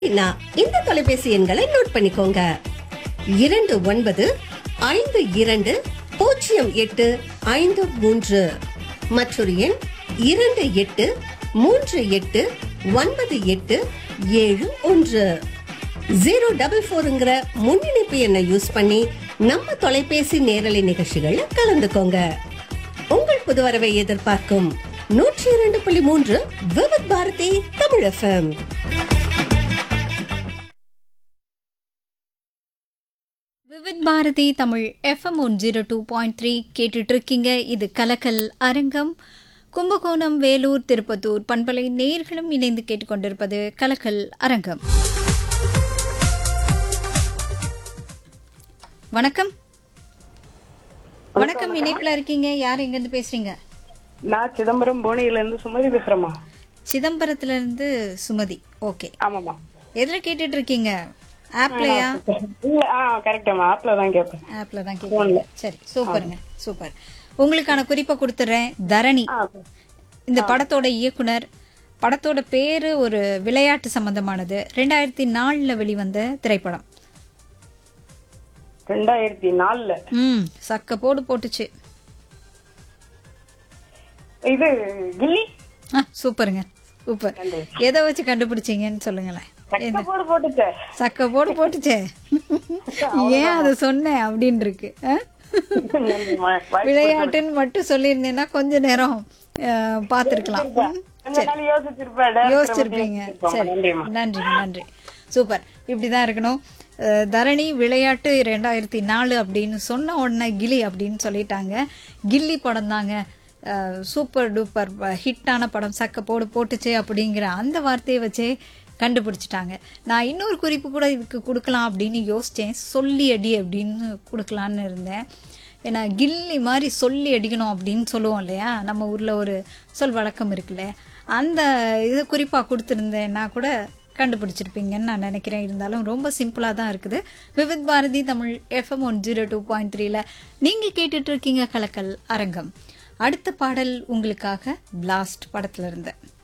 அப்படின்னா இந்த தொலைபேசி எண்களை நோட் பண்ணிக்கோங்க இரண்டு ஒன்பது ஐந்து இரண்டு பூஜ்ஜியம் எட்டு ஐந்து மூன்று மற்றொரு எண் இரண்டு எட்டு மூன்று எட்டு ஒன்பது எட்டு ஏழு ஒன்று ஜீரோ டபுள் ஃபோருங்கிற முன்னிணைப்பு எண்ணை யூஸ் பண்ணி நம்ம தொலைபேசி நேரலை நிகழ்ச்சிகள்ல கலந்துக்கோங்க உங்கள் புது வரவை எதிர்பார்க்கும் நூற்றி இரண்டு புள்ளி மூன்று Vividh Bharati Tamil FM Vividh Bharati Tamil FM one zero two point three கேட்டுட்டு இருக்கீங்க இது கலக்கல் அரங்கம் கும்பகோணம் வேலூர் திருப்பத்தூர் பண்பலை நேர்களும் இணைந்து கேட்டுக்கொண்டிருப்பது கலக்கல் அரங்கம் வணக்கம் வணக்கம் இணைப்புல இருக்கீங்க யார் எங்கிருந்து பேசுறீங்க நான் சிதம்பரம் புவனையில இருந்து சுமதி பேசுறேம்மா சிதம்பரத்துல இருந்து சுமதி ஓகே ஆமாம்மா எதுல கேட்டுட்டு இருக்கீங்க ஆப்லயா இல்ல ஆ கரெக்டாம்மா ஆப்ல தான் கேட்பேன் ஆப்ல தான் கேட்குறீங்க சரி சூப்பருங்க சூப்பர் உங்களுக்கான குறிப்பை கொடுத்துறேன் தரணி ஆ இந்த படத்தோட இயக்குனர் படத்தோட பேரு ஒரு விளையாட்டு சம்பந்தமானது ரெண்டாயிரத்தி நாலுல வெளிவந்த திரைப்படம் ரெண்டாயிரத்தி நாலுல ம் சக்க போடு போட்டுச்சு இது கில்லி ஆ சூப்பருங்க சூப்பர் எதை வச்சு கண்டுபிடிச்சீங்கன்னு சொல்லுங்களேன் சக்க போடு போட்டுச்சே சக்க போடு போட்டுச்சே ஏன் அதை சொன்னேன் அப்படின்னு இருக்கு ஆ? நன்றிம்மா. வாய்ப்பு விளையாட்டுன்னு மட்டும் சொல்லியிருந்தேன்னா கொஞ்ச நேரம் பார்த்துருக்கலாம் கொஞ்ச நாள் யோசிச்சிருப்பேன் director பத்தி யோசிச்சிருப்பீங்க யோசிச்சிருப்பேன். சரி நன்றிம்மா நன்றிங்க நன்றி சூப்பர் இப்படிதான் இருக்கணும் அஹ், தரணி விளையாட்டு ரெண்டாயிரத்தி நாலு அப்படின்னு சொன்ன உடனே கிலி அப்படின்னு சொல்லிட்டாங்க கில்லி படம் தாங்க சூப்பர் டூப்பர் ஹிட்டான படம் சக்க போடு போட்டுச்சு அப்படிங்கிற அந்த வார்த்தையை வச்சே கண்டுபிடிச்சிட்டாங்க நான் இன்னொரு குறிப்பு கூட இதுக்கு கொடுக்கலாம் அப்படின்னு யோசித்தேன் சொல்லி அடி அப்படின்னு கொடுக்கலான்னு இருந்தேன் ஏன்னா கில்லி மாதிரி சொல்லி அடிக்கணும் அப்படின்னு சொல்லுவோம் இல்லையா நம்ம ஊரில் ஒரு சொல் வழக்கம் இருக்குல்ல அந்த இது குறிப்பாக கொடுத்துருந்தேன்னா கூட கண்டுபிடிச்சிருப்பீங்கன்னு நான் நினைக்கிறேன் இருந்தாலும் ரொம்ப சிம்பிளாக தான் இருக்குது Vividh Bharati Tamil FM one zero two point த்ரீல நீங்கள் கேட்டுட்டு இருக்கீங்க கலக்கல் அரங்கம் அடுத்த பாடல் உங்களுக்காக பிளாஸ்ட் படத்துல இருந்து